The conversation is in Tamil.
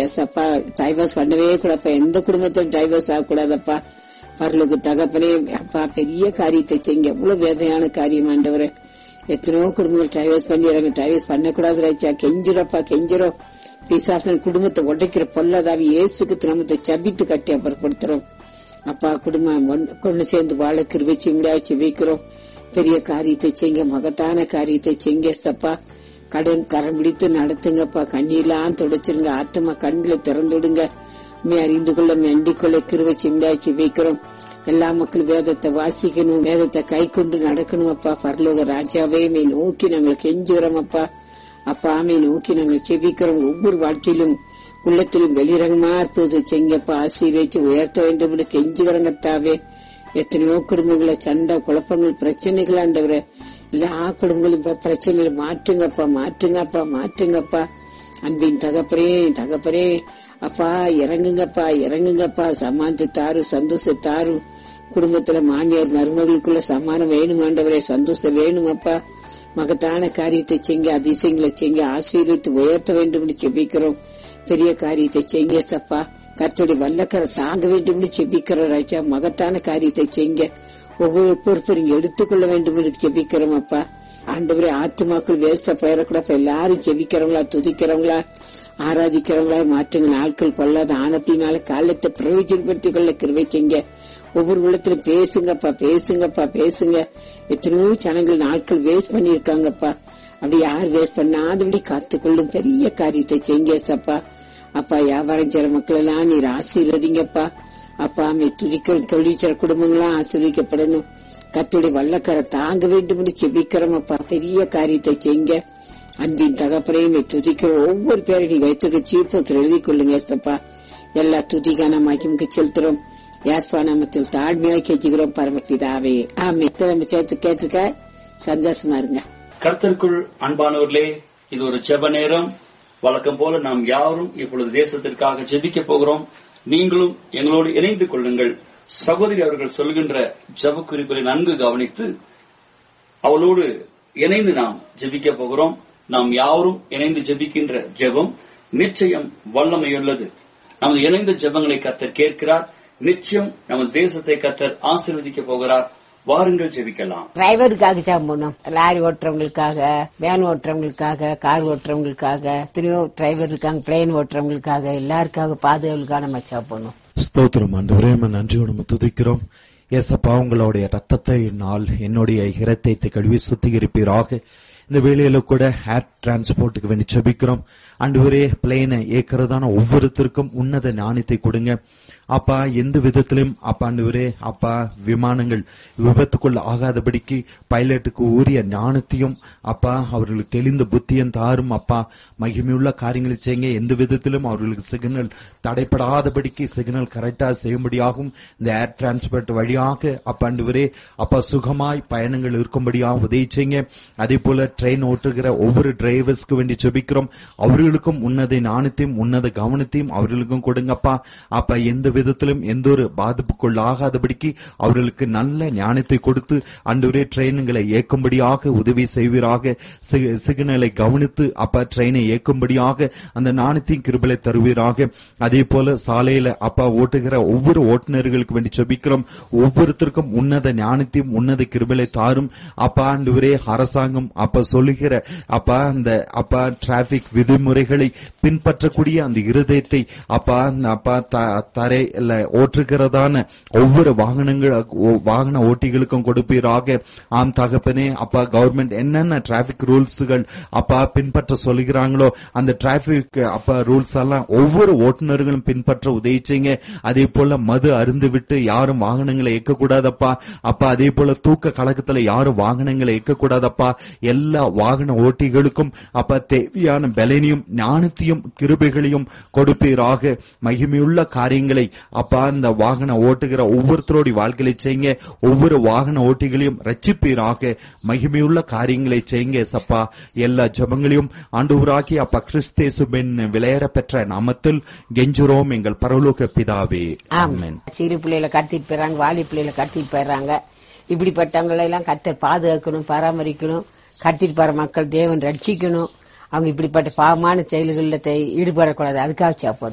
ஏசப்பா டைவர்ஸ் பண்ணவே கூடாப்பா எந்த குடும்பத்திலும் டைவர்ஸ் ஆகக்கூடாதப்பா பரலுக்கு தகப்பனே அப்பா பெரிய காரியத்தை செய்யுங்க எவ்வளவு வேதனையான காரியம் ஆண்டவரே எத்தனையோ குடும்பங்கள் டைவர்ஸ் பண்ணிடுறாங்க டைவர்ஸ் பண்ணக்கூடாது ராஜா கெஞ்சிரப்பா கெஞ்சிரும் பிசாசன் குடும்பத்தை உடைக்கிற பொல்லாதாவி இயேசுக்கு திருமத்தை சபித்து கட்டி அப்புறப்படுத்துறோம் அப்பா குடும்பம் ஒண்ணு- கொண்டு சேர்ந்து வாழ கிருவிச்சு முடியாச்சு வைக்கிறோம் பெரிய காரியத்தை செய்ங்க மகத்தான காரியத்தை செய்ங்க சப்பா கடன் கரம் பிடித்து நடத்துங்கப்பா கண்ணீர்லாம் துடைச்சிருங்க ஆத்மா கண்களை திறந்துடுங்க உண்மை அறிந்து கொள்ள வேண்டிக் கொள்ள கிருவச்சி முடியாச்சு வைக்கிறோம் எல்லா மக்களும் வேதத்தை வாசிக்கணும் வேதத்தை கை கொண்டு நடக்கணும் அப்பா பரலோக ராஜாவே மே நோக்கி நாங்கள் கெஞ்சுகிறோம் அப்பா அப்பா ஆமை நோக்கி நாங்கள் செபிக்கிறோம் ஒவ்வொரு வாழ்க்கையிலும் உள்ளத்திலும் வெளிரங்கமா இருப்பது செங்கப்பா ஆசீர்வச்சு உயர்த்த வேண்டும் என்று கெஞ்சுகிறோம் கர்த்தாவே எத்தனையோ குடும்பங்கள சண்டை குழப்பங்கள் பிரச்சனைகள் ஆண்டவரே எல்லா குடும்பங்களும் இப்ப பிரச்சனைகளை மாற்றுங்கப்பா மாற்றுங்கப்பா மாற்றுங்கப்பா அன்பின் தகப்பரே தகப்பரே அப்பா இறங்குங்கப்பா இறங்குங்கப்பா சமாந்தி தாரு சந்தோஷ தாரு குடும்பத்துல மாமியார் மருமகளுக்குள்ள சமானம் வேணும் ஆண்டவரே சந்தோஷம் வேணும் அப்பா மகத்தான காரியத்தை செய்ங்க அதிசயங்களை செய்ங்க ஆசீர்வித்து உயர்த்த வேண்டும் என்று செபிக்கிறோம் பெரிய காரியத்தை செய்ங்க சப்பா கர்த்தருடைய வல்லக்கரை தாங்க வேண்டும் என்று செபிக்கிறோம் ராஜா மகத்தான காரியத்தை செய்ங்க ஒவ்வொரு பொறுப்பு நீங்க எடுத்துக்கொள்ள வேண்டும் என்று ஜெபிக்கிறோம் அப்பா ஆண்டவரே ஆத்துமாக்கள் வேஸ்டா போயிடக்கூடாது எல்லாரும் ஜெபிக்கிறவங்களா துதிக்கிறவங்களா ஆராதிக்கிறவங்களா மாற்றுங்க நாட்கள் கொள்ளாத ஆனப்பினால காலத்தை பிரயோஜனப்படுத்திக் கொள்ள கிருவை செய்ங்க ஒவ்வொரு உள்ளத்திலும் பேசுங்கப்பா பேசுங்கப்பா பேசுங்க எத்தனையோ ஜனங்கள் நாட்கள் வேஸ்ட் பண்ணிருக்காங்கப்பா அப்படி யார் வேஸ்ட் பண்ணாதபடி காத்துக்கொள்ளும் பெரிய காரியத்தை செய்ங்க சப்பா அப்பா வியாபாரம் செய்யற மக்கள் எல்லாம் நீர் ஆசீர்வதிங்கப்பா அப்பா அம்மை துதிக்கிற தொழிற்சர குடும்பங்களாம் ஆசீர்வதிக்கப்படணும் கத்துடைய வல்லக்கரை தாங்க வேண்டும் என்று செபிக்கிறோம் அப்பா பெரிய காரியத்தை செய்ங்க அன்பின் தகப்பனையும் துதிக்கிற ஒவ்வொரு பேரை நீ வைத்திருக்க சீப்பத்தில் எழுதி கொள்ளுங்க ஏசப்பா எல்லா துதிக்கான மகிமுக்கு செலுத்துறோம் யாஸ்பா நாமத்தில் தாழ்மையாய் கெஞ்சுகிறோம் பரமபிதாவே ஆமே நம்ம சேர்த்து கேட்டுக்க சந்தோஷமா இருங்க கர்த்தருக்குள் அன்பானவர்களே இது ஒரு ஜெப நேரம் வழக்கம் போல நாம் யாரும் இப்பொழுது தேசத்திற்காக ஜெபிக்க போகிறோம் நீங்களும் எங்களோடு இணைந்து கொள்ளுங்கள் சகோதரி அவர்கள் சொல்கின்ற ஜெப குறிப்புகளை நன்கு கவனித்து அவளோடு இணைந்து நாம் ஜெபிக்க போகிறோம் நாம் யாவரும் இணைந்து ஜெபிக்கின்ற ஜெபம் நிச்சயம் வல்லமையுள்ளது நமது இணைந்த ஜெபங்களை கர்த்தர் கேட்கிறார் நிச்சயம் நமது தேசத்தை கர்த்தர் ஆசீர்வதிக்க போகிறார் வாருங்கள் ஜெபிக்கலாம் டிரைவருக்காக ஜாம் பண்ணோம் லாரி ஓட்டுறவங்களுக்காக வேன் ஓட்டுறவங்களுக்காக கார் ஓட்டுறவங்களுக்காக எத்தனையோ டிரைவர் இருக்காங்க பிளேன் ஓட்டுறவங்களுக்காக எல்லாருக்காக பாதுகாவலுக்காக நம்ம ஜாப் பண்ணோம் ஸ்தோத்திரம் ஆண்டவரே உம்மை நன்றியோடு நம்ம துதிக்கிறோம் ஏசப்பா உங்களுடைய ரத்தத்தை நாள் என்னுடைய இரத்தத்தை கழுவி சுத்திகரிப்பீராக இந்த வேலையில கூட ஏர் டிரான்ஸ்போர்ட்டுக்கு வேண்டி செபிக்கிறோம் ஆண்டவரே பிளேனை ஏக்கிறதான ஒவ்வொருத்தருக்கும் உன்னத ஞானத்தை கொடுங்க அப்பா எந்த விதத்திலும் அப்பா ஆண்டவரே அப்பா விமானங்கள் விபத்துக்குள்ள ஆகாதபடிக்கு பைலட்டுக்கு உரிய ஞானத்தையும் அப்பா அவர்களுக்கு தெளிந்த புத்தியும் தாரும் அப்பா மகிமையுள்ள காரியங்களை செய்யுங்க எந்த விதத்திலும் அவர்களுக்கு சிக்னல் தடைப்படாதபடிக்கு சிக்னல் கரெக்டா செய்யும்படியாகவும் இந்த ஏர் டிரான்ஸ்போர்ட் வழியாக அப்பா ஆண்டவரே அப்பா சுகமாய் பயணங்கள் இருக்கும்படியாக உதவி செய்யுங்க அதே போல ட்ரெயின் ஓட்டுகிற ஒவ்வொரு டிரைவர்ஸ்க்கு வேண்டி ஜெபிக்கிறோம் அவர்களுக்கும் உன்னத ஞானத்தையும் உன்னத கவனத்தையும் அவர்களுக்கும் கொடுங்கப்பா அப்பா எந்த விதத்திலும் எந்த ஒரு பாதிப்புக்குள் ஆகாதபடிக்கு அவர்களுக்கு நல்ல ஞானத்தை கொடுத்து அன்றுவரே ட்ரெயின்களை இயக்கும்படியாக உதவி செய்வீராக சி- சிக்னலை கவனித்து அப்பா ட்ரெயினை இயக்கும்படியாக அந்த ஞானத்தையும் கிருபலை தருவீராக அதே போல சாலையில அப்பா ஓட்டுகிற ஒவ்வொரு ஓட்டுநர்களுக்கு வேண்டி ஜெபிக்கிறோம் ஒவ்வொருத்தருக்கும் உன்னத ஞானத்தையும் உன்னத கிருபலை தாரும் அப்பா ஆண்டவரே அரசாங்கம் அப்பா சொல்லுகிற அப்பா அந்த அப்பா டிராபிக் விதிமுறைகளை பின்பற்றக்கூடிய அந்த இருதயத்தை அப்பா அந்த அப்பா த- தரையில ஓட்டுகிறதான ஒவ்வொரு வாகனங்கள் ஓ- வாகன ஓட்டிகளுக்கும் கொடுப்பீராக ஆம் தகப்பனே அப்பா கவர்மெண்ட் என்னென்ன டிராபிக் ரூல்ஸ்கள் அப்பா பின்பற்ற சொல்லுகிறாங்களோ அந்த டிராபிக் அப்பா ரூல்ஸ் எல்லாம் ஒவ்வொரு ஓட்டுநர்களும் பின்பற்ற உதவி செய்யுங்க அதே போல மது அருந்து விட்டு யாரும் வாகனங்களை இயக்கக்கூடாதப்பா அப்பா அதே போல தூக்க கழகத்துல யாரும் வாகனங்களை இயக்கக்கூடாதப்பா எல்லா வாகன ஓட்டிகளுக்கும் அப்பா தேவையான பலனையும் ஞானத்தையும் கிருபைகளையும் கொடுப்பீராக மகிமையுள்ள காரியங்களை அப்பா இந்த வாகன ஓட்டுகிற ஒவ்வொருத்தரோட வாழ்க்கையை செய்யுங்க ஒவ்வொரு வாகன ஓட்டிகளையும் ரட்சிப்பீராக மகிமையுள்ள காரியங்களை செய்யுங்க சப்பா எல்லா ஜபங்களையும் ஆண்டவராகி அப்பா கிறிஸ்தேசுபின் விளையாட பெற்ற நாமத்தில் கெஞ்சுரோம் எங்கள் பரலோக பிதாவே ஆமென் சிறு பிள்ளைகளை கடத்திட்டு போயிடறாங்க வாலி பிள்ளைகளை கடத்திட்டு போயிடுறாங்க இப்படிப்பட்டவங்களை எல்லாம் கத்தர் பாதுகாக்கணும் பராமரிக்கணும் கடத்திட்டு போற மக்கள் தேவன் ரட்சிக்கணும் அவங்க இப்படிப்பட்ட பாவமான செயல்களில் ஈடுபடக்கூடாது அதுக்காக சாப்பாடு